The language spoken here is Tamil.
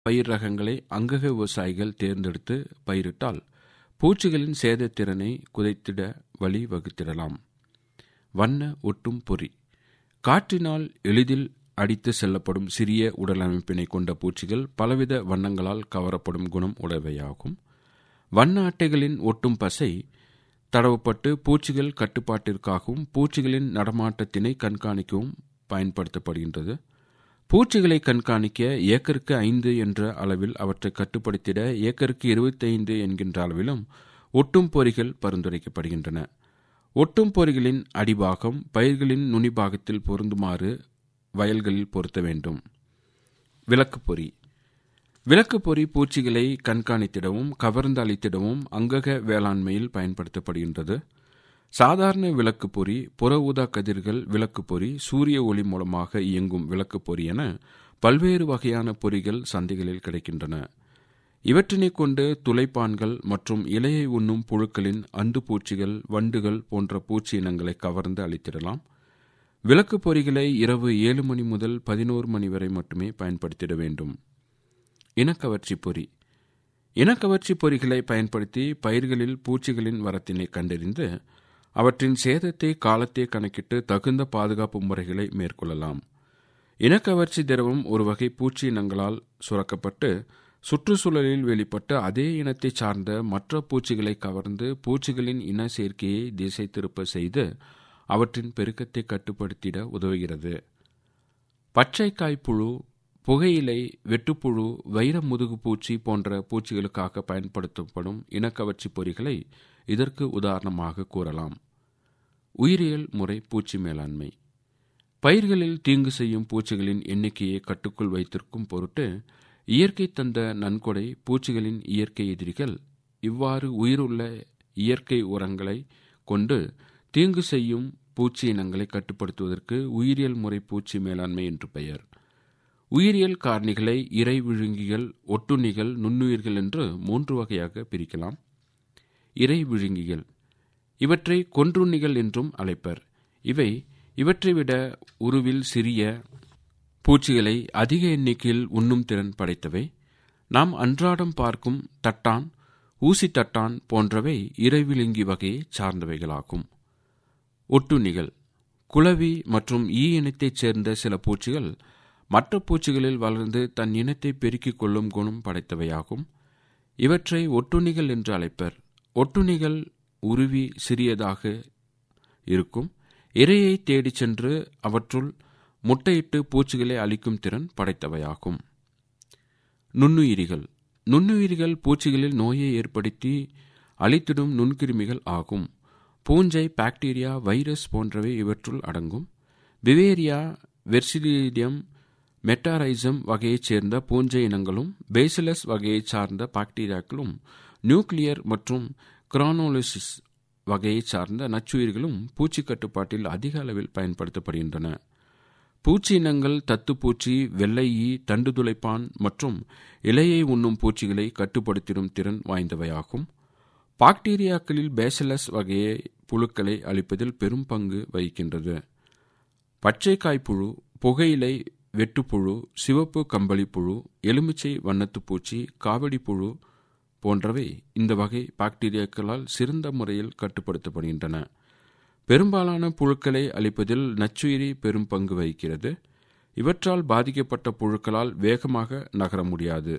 பயிர் ரகங்களை அங்கக விவசாயிகள் தேர்ந்தெடுத்து பயிரிட்டால் பூச்சிகளின் சேதத்திறனை குறைத்திட வழி வகுத்திடலாம் வண்ண ஒட்டும் பொறி காற்றினால் எளிதில் அடித்து செல்லப்படும் சிறிய உடலமைப்பினை கொண்ட பூச்சிகள் பலவித வண்ணங்களால் கவரப்படும் குணம் உடையவையாகும் வண்ண அட்டைகளின் ஒட்டும் பசை தடவப்பட்டு பூச்சிகள் கட்டுப்பாட்டிற்காகவும் பூச்சிகளின் நடமாட்டத்தினை கண்காணிக்கவும் பயன்படுத்தப்படுகின்றது பூச்சிகளை கண்காணிக்க ஏக்கருக்கு ஐந்து என்ற அளவில் அவற்றை கட்டுப்படுத்திட ஏக்கருக்கு இருபத்தைந்து என்கின்ற அளவிலும் ஒட்டும் பொறிகள் பரிந்துரைக்கப்படுகின்றன ஒட்டும் பொறிகளின் அடிபாகம் பயிர்களின் நுனிபாகத்தில் பொருந்துமாறு வயல்களில் பொருத்த வேண்டும் விளக்குப்பொறி விளக்குப்பொறி பூச்சிகளை கண்காணித்திடவும் கவர்ந்து அளித்திடவும் அங்கக வேளாண்மையில் பயன்படுத்தப்படுகின்றது சாதாரண விளக்குப்பொறி புற ஊதா கதிர்கள் விளக்குப்பொறி சூரிய ஒளி மூலமாக இயங்கும் விளக்குப்பொறி என பல்வேறு வகையான பொறிகள் சந்தைகளில் கிடைக்கின்றன இவற்றினை கொண்டு துளைப்பான்கள் மற்றும் இலையை உண்ணும் புழுக்களின் அந்து பூச்சிகள் வண்டுகள் போன்ற பூச்சி இனங்களை கவர்ந்து அளித்திடலாம் விளக்கு பொறிகளை இரவு ஏழு மணி முதல் பதினோரு மணி வரை மட்டுமே பயன்படுத்திட வேண்டும் இனக்கவர்ச்சி பொறி இனக்கவர்ச்சி பொறிகளை பயன்படுத்தி பயிர்களில் பூச்சிகளின் வரத்தினை கண்டறிந்து அவற்றின் சேதத்தை காலத்தை கணக்கிட்டு தகுந்த பாதுகாப்பு முறைகளை மேற்கொள்ளலாம் இனக்கவர்ச்சி திரவம் ஒரு வகை பூச்சி இனங்களால் சுரக்கப்பட்டு சுற்றுச்சூழலில் வெளிப்பட்ட அதே இனத்தை சார்ந்த மற்ற பூச்சிகளை கவர்ந்து பூச்சிகளின் இன சேர்க்கையை திசை திருப்ப செய்து அவற்றின் பெருக்கத்தை கட்டுப்படுத்திட உதவுகிறது பச்சைக்காய் புழு புகையிலை வெட்டுப்புழு வைர முதுகு பூச்சி போன்ற பூச்சிகளுக்காக பயன்படுத்தப்படும் இனக்கவர்ச்சி பொறிகளை இதற்கு உதாரணமாக கூறலாம் உயிரியல் முறை பூச்சி மேலாண்மை பயிர்களில் தீங்கு செய்யும் பூச்சிகளின் எண்ணிக்கையை கட்டுக்குள் வைத்திருக்கும் பொருட்டு இயற்கை தந்த நன்கொடை பூச்சிகளின் இயற்கை எதிரிகள் இவ்வாறு உயிருள்ள இயற்கை உரங்களை கொண்டு தீங்கு செய்யும் பூச்சி இனங்களை கட்டுப்படுத்துவதற்கு உயிரியல் முறை பூச்சி மேலாண்மை என்று பெயர் உயிரியல் காரணிகளை இறை விழுங்கிகள் ஒட்டுண்ணிகள் நுண்ணுயிர்கள் என்று மூன்று வகையாக பிரிக்கலாம் இறை விழுங்கிகள் இவற்றை கொன்றுண்ணிகள் என்றும் அழைப்பர் இவை இவற்றை விட உருவில் சிறிய பூச்சிகளை அதிக எண்ணிக்கையில் உண்ணும் திறன் படைத்தவை நாம் அன்றாடம் பார்க்கும் தட்டான் ஊசி தட்டான் போன்றவை இறைவிழுங்கி வகையை சார்ந்தவைகளாகும் ஒட்டுண்ணிகள் குளவி மற்றும் ஈ இனத்தைச் சேர்ந்த சில பூச்சிகள் மற்ற பூச்சிகளில் வளர்ந்து தன் இனத்தை பெருக்கிக் கொள்ளும் குணம் படைத்தவையாகும் இவற்றை ஒட்டுண்ணிகள் என்று அழைப்பர் ஒட்டுண்ணிகள் உருவி சிறியதாக இருக்கும் இரையை தேடிச் சென்று அவற்றுள் முட்டையிட்டு பூச்சிகளை அழிக்கும் திறன் படைத்தவையாகும் நுண்ணுயிரிகள் நுண்ணுயிரிகள் பூச்சிகளில் நோயை ஏற்படுத்தி அழித்திடும் நுண்கிருமிகள் ஆகும் பூஞ்சை பாக்டீரியா வைரஸ் போன்றவை இவற்றுள் அடங்கும் பிவேரியா வெர்சிலிடியம் மெட்டாரைசம் வகையைச் சேர்ந்த பூஞ்சை இனங்களும் பேசிலஸ் வகையைச் சார்ந்த பாக்டீரியாக்களும் நியூக்ளியர் மற்றும் கிரானோலிசிஸ் வகையைச் சார்ந்த நச்சுயிர்களும் பூச்சி கட்டுப்பாட்டில் அதிக அளவில் பயன்படுத்தப்படுகின்றன பூச்சி இனங்கள் தத்துப்பூச்சி வெள்ளையி தண்டு துளைப்பான் மற்றும் இலையை உண்ணும் பூச்சிகளை கட்டுப்படுத்திடும் திறன் வாய்ந்தவையாகும் பாக்டீரியாக்களில் பேசலஸ் வகையை புழுக்களை அழிப்பதில் பெரும் பங்கு வகிக்கின்றது பச்சைக்காய்ப்புழு புகையிலை வெட்டுப்புழு சிவப்பு கம்பளி புழு எலுமிச்சை வண்ணத்து பூச்சி காவடி புழு போன்றவை இந்த வகை பாக்டீரியாக்களால் சிறந்த முறையில் கட்டுப்படுத்தப்படுகின்றன பெரும்பாலான புழுக்களை அழிப்பதில் நச்சுயிரி பெரும் பங்கு வகிக்கிறது இவற்றால் பாதிக்கப்பட்ட புழுக்களால் வேகமாக நகர முடியாது